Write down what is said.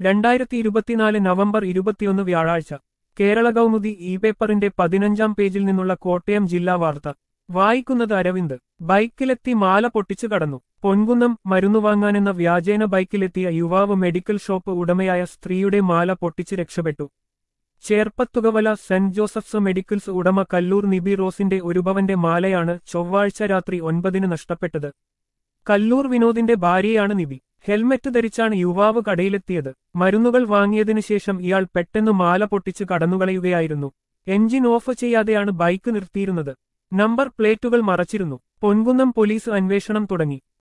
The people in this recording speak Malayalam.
രണ്ടായിരത്തി ഇരുപത്തിനാല് നവംബർ ഇരുപത്തിയൊന്ന് വ്യാഴാഴ്ച കേരള കൗമുദി ഇ പേപ്പറിന്റെ പതിനഞ്ചാം പേജിൽ നിന്നുള്ള കോട്ടയം ജില്ലാ വാർത്ത വായിക്കുന്നത് അരവിന്ദ് ബൈക്കിലെത്തി മാല പൊട്ടിച്ചു കടന്നു പൊൻകുന്നം മരുന്നു വാങ്ങാനെന്ന വ്യാജേന ബൈക്കിലെത്തിയ യുവാവ് മെഡിക്കൽ ഷോപ്പ് ഉടമയായ സ്ത്രീയുടെ മാല പൊട്ടിച്ച് രക്ഷപ്പെട്ടു ചേർപ്പത്തുകവല സെന്റ് ജോസഫ്സ് മെഡിക്കൽസ് ഉടമ കല്ലൂർ നിബി റോസിന്റെ ഒരു ഭവന്റെ മാലയാണ് ചൊവ്വാഴ്ച രാത്രി ഒൻപതിന് നഷ്ടപ്പെട്ടത് കല്ലൂർ വിനോദിന്റെ ഭാര്യയാണ് നിബി ഹെൽമറ്റ് ധരിച്ചാണ് യുവാവ് കടയിലെത്തിയത് മരുന്നുകൾ വാങ്ങിയതിനു ശേഷം ഇയാൾ പെട്ടെന്ന് മാല പൊട്ടിച്ച് കടന്നുകളയുകയായിരുന്നു എഞ്ചിൻ ഓഫ് ചെയ്യാതെയാണ് ബൈക്ക് നിർത്തിയിരുന്നത് നമ്പർ പ്ലേറ്റുകൾ മറച്ചിരുന്നു പൊൻകുന്നം പോലീസ് അന്വേഷണം തുടങ്ങി